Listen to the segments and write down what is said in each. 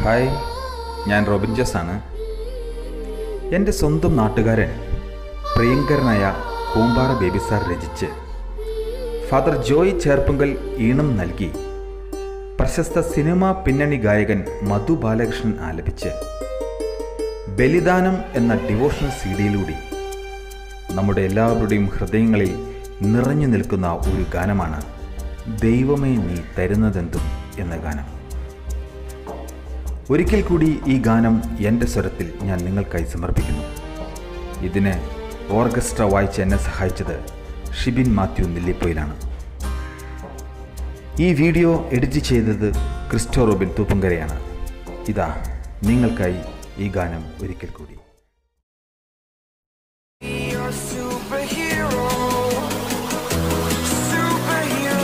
Hi ഞാൻ Robin Jose ആണ് എൻ്റെ സ്വന്തം നാട്ടുകാരൻ പ്രിയങ്കരനായ കൂമ്പാറ ബേബി സാർ രചിച്ച് ഫാദർ ജോയ് ചേർപ്പുങ്കൽ ഈണം നൽകി പ്രശസ്ത സിനിമാ പിന്നണി ഗായകൻ മധു ബാലകൃഷ്ണൻ ആലപിച്ച് ബലിദാനം എന്ന ഡിവോഷണൽ സി ഡിയിലൂടെ നമ്മുടെ എല്ലാവരുടെയും ഹൃദയങ്ങളിൽ നിറഞ്ഞു നിൽക്കുന്ന ഒരു ഗാനമാണ് ദൈവമേ നീ തരുന്നതെന്തും എന്ന ഗാനം ഒരിക്കൽ കൂടി ഈ ഗാനം എൻ്റെ സ്വരത്തിൽ ഞാൻ നിങ്ങൾക്കായി സമർപ്പിക്കുന്നു ഇതിന് ഓർക്കസ്ട്ര വായിച്ച് എന്നെ സഹായിച്ചത് ഷിബിൻ മാത്യു നെല്ലിപ്പൊയിലാണ് ഈ വീഡിയോ എഡിറ്റ് ചെയ്തത് ക്രിസ്റ്റോ റോബിൻ തൂപ്പങ്കരയാണ് ഇതാ നിങ്ങൾക്കായി ഈ ഗാനം ഒരിക്കൽ കൂടി You're a superhero. Superhero.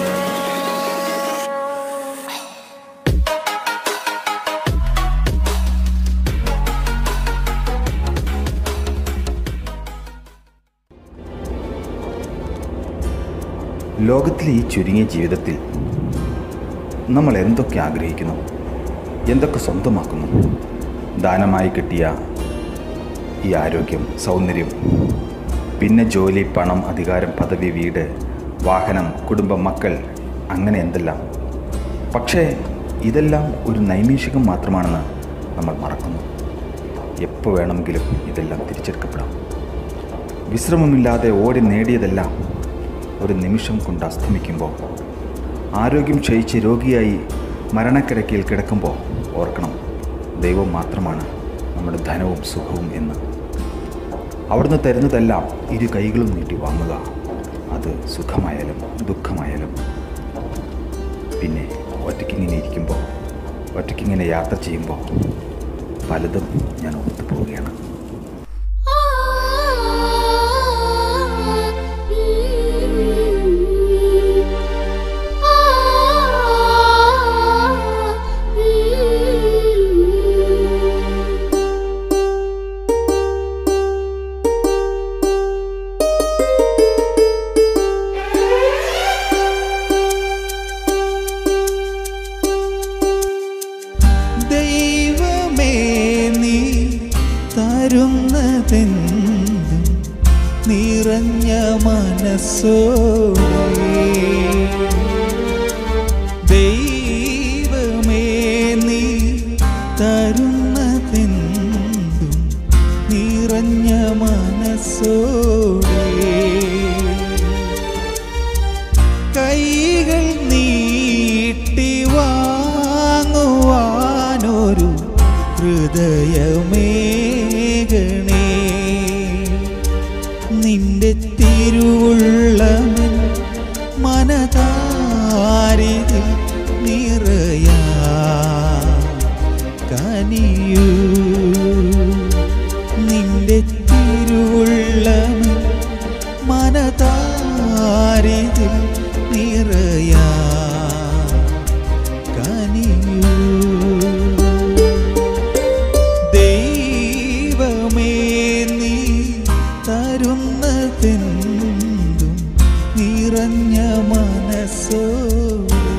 ലോകത്തിലെ ഈ ചുരുങ്ങിയ ജീവിതത്തിൽ നമ്മൾ എന്തൊക്കെ ആഗ്രഹിക്കുന്നു എന്തൊക്കെ സ്വന്തമാക്കുന്നു ദാനമായി കിട്ടിയ ഈ ആരോഗ്യം സൗന്ദര്യം പിന്നെ ജോലി പണം അധികാരം പദവി വീട് വാഹനം കുടുംബം മക്കൾ അങ്ങനെ എന്തെല്ലാം പക്ഷേ ഇതെല്ലാം ഒരു നൈമിഷികം മാത്രമാണെന്ന് നമ്മൾ മറക്കുന്നു എപ്പോൾ വേണമെങ്കിലും ഇതെല്ലാം തിരിച്ചെടുക്കപ്പെടാം വിശ്രമമില്ലാതെ ഓടി നേടിയതെല്ലാം ഒരു നിമിഷം കൊണ്ട് അസ്തമിക്കുമ്പോൾ ആരോഗ്യം ക്ഷയിച്ച് രോഗിയായി മരണക്കിടക്കയിൽ കിടക്കുമ്പോൾ ഓർക്കണം ദൈവം മാത്രമാണ് നമ്മുടെ ധനവും സുഖവും എന്ന് അവിടുന്ന് തരുന്നതെല്ലാം ഇരു കൈകളും നീട്ടി വാങ്ങുക അത് സുഖമായാലും ദുഃഖമായാലും പിന്നെ ഒറ്റയ്ക്കിങ്ങനെ ഇരിക്കുമ്പോൾ ഒറ്റയ്ക്കിങ്ങനെ യാത്ര ചെയ്യുമ്പോൾ പലതും ഞാൻ ഓർത്തു പോവുകയാണ് ദൈവമേ നീ തരുന്നതെന്തും നിറഞ്ഞ മനസ്സോടെ ദൈവമേ നീ തരുന്നതെന്തും നിറഞ്ഞ മനസ്സോടെ കൈകൾ നീട്ടി വാങ്ങുവാനൊരു ഹൃദയമേകണേ നിന്റെ തിരുവുള്ളമൻ മനതാരിതിൽ നിറയാ കനിയൂ നിന്റെ തിരുവുള്ളമൻ മനതാരിതിൽ നിറയാ കനിയൂ ദൈവമേ നീ തരുന്നതെന്തും നിറഞ്ഞ മനസ്സോടെ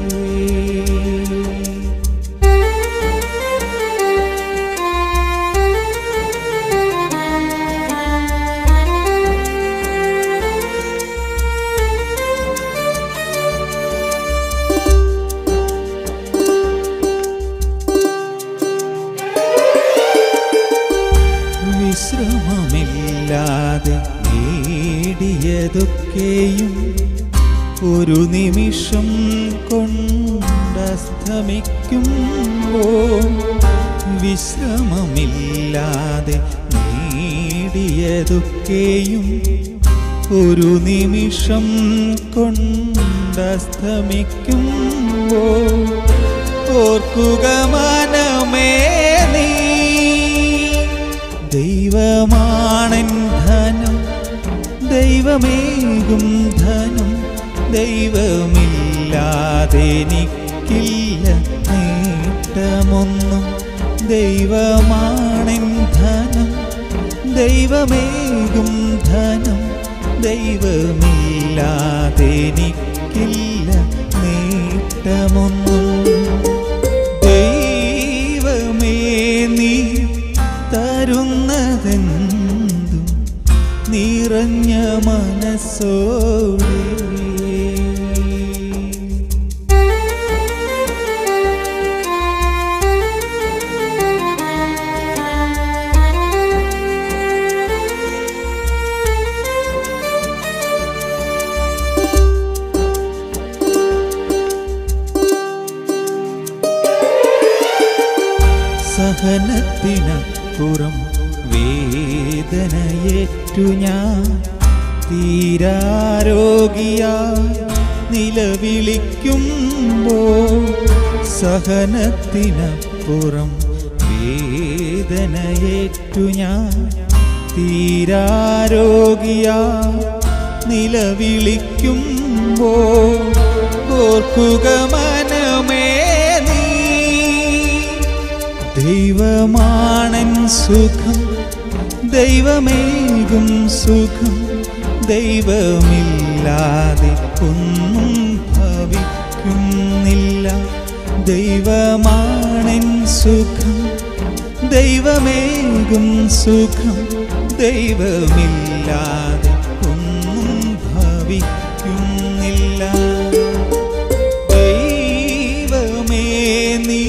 വിശ്രമമില്ലാതെ നേടിയതൊക്കെയും ഒരു നിമിഷം കൊണ്ടസ്തമിക്കുമ്പോൾ വിശ്രമമില്ലാതെ നേടിയതൊക്കെയും ഒരു നിമിഷം കൊണ്ടസ്തമിക്കുമ്പോൾ ഓർക്കുക മനമേ നീ ദൈവമാണൻ ധനം ദൈവമേകും ധനം ദൈവമില്ലാതെനിക്കില്ല നേട്ടമൊന്നും ദൈവമാണൻ ധനം ദൈവമേകും ധനം ദൈവമില്ലാതെനിക്കില്ല നേട്ടമൊന്നും ദൈവമേ മനസ്സോടെ സഹനത്തിനപ്പുറം വേദനയേറ്റു ഞാൻ തീരാരോഗിയാ നിലവിളിക്കുമ്പോൾ സഹനത്തിനപ്പുറം വേദനയേറ്റു ഞാൻ തീരാരോഗിയാ നിലവിളിക്കുമ്പോൾ ഓർക്കുക മനമേ നീ ദൈവമാണൻ സുഖം ദൈവമേകും സുഖം ദൈവമില്ലാതെ ഒന്നും ഭവിക്കുന്നില്ല ദൈവമാണൻ സുഖം ദൈവമേകും സുഖം ദൈവമില്ലാതെ ഒന്നും ഭവിക്കുന്നില്ല ദൈവമേ നീ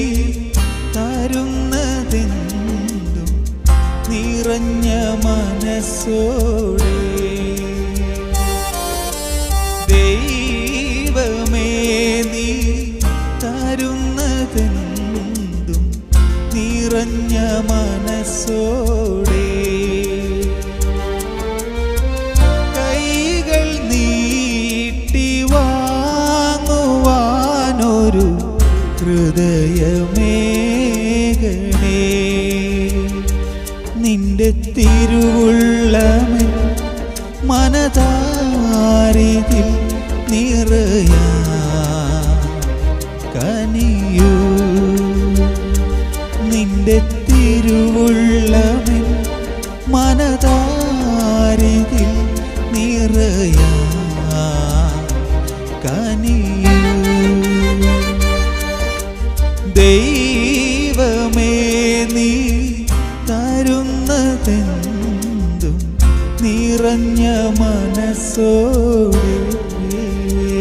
തരുന്നതെന്തും നിറഞ്ഞ മനസ്സോടെ ദൈവമേ നീ തരുന്നതെന്തും നിറഞ്ഞ മനസ്സോടെ കൈകൾ നീട്ടി വാങ്ങുവാനൊരു ഹൃദയമേകണേ നിന്റെ തിരുവുള്ളമൻ മനതാരിതിൽ നിറയാ കനിയൂ നിന്റെ തിരുവുള്ളമൻ മനതാരിതിൽ നിറയാ കനിയൂ ദൈവമേ നീ തരുന്നതെന്തും നിറഞ്ഞ മനസ്സോടെ